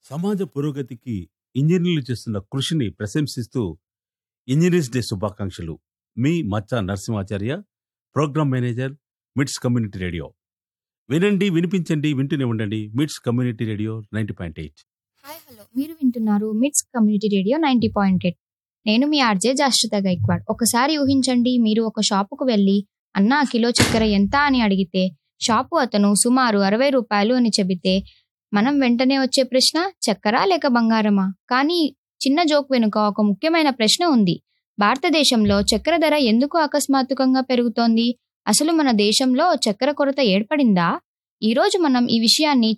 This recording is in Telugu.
సమాజ పురోగతికి ఇంజనీర్లు చేస్తున్న కృషిని ప్రశంసిస్తూ ఇంజనీర్స్ డే శుభాకాంక్షలు మీ మచ్చా Narasimhacharya programme manager MITS community radio వినండి వినిపించండి వింటూనే ఉండండి MITS community radio ninety point eight hi hello మీరు వింటున్నారు MITS community radio ninety point eight నేను మీ ఆర్జే జాశ్రిత గైక్వాడ్ ఒకసారి ఊహించండి మీరు ఒక షాపుకు వెళ్ళి అన్నా కిలో చక్కెర ఎంత అని అడిగితే షాపు అతను సుమారు అరవై రూపాయలు అని చెబితే మనం వెంటనే వచ్చే ప్రశ్న చక్కెర లేక బంగారమా కానీ చిన్న జోక్ వెనుక ఒక ముఖ్యమైన ప్రశ్న ఉంది భారతదేశంలో చక్కెర ధర ఎందుకు అకస్మాత్తుకంగా పెరుగుతోంది అసలు మన దేశంలో చక్కెర కొరత ఏర్పడిందా ఈరోజు మనం ఈ విషయాన్ని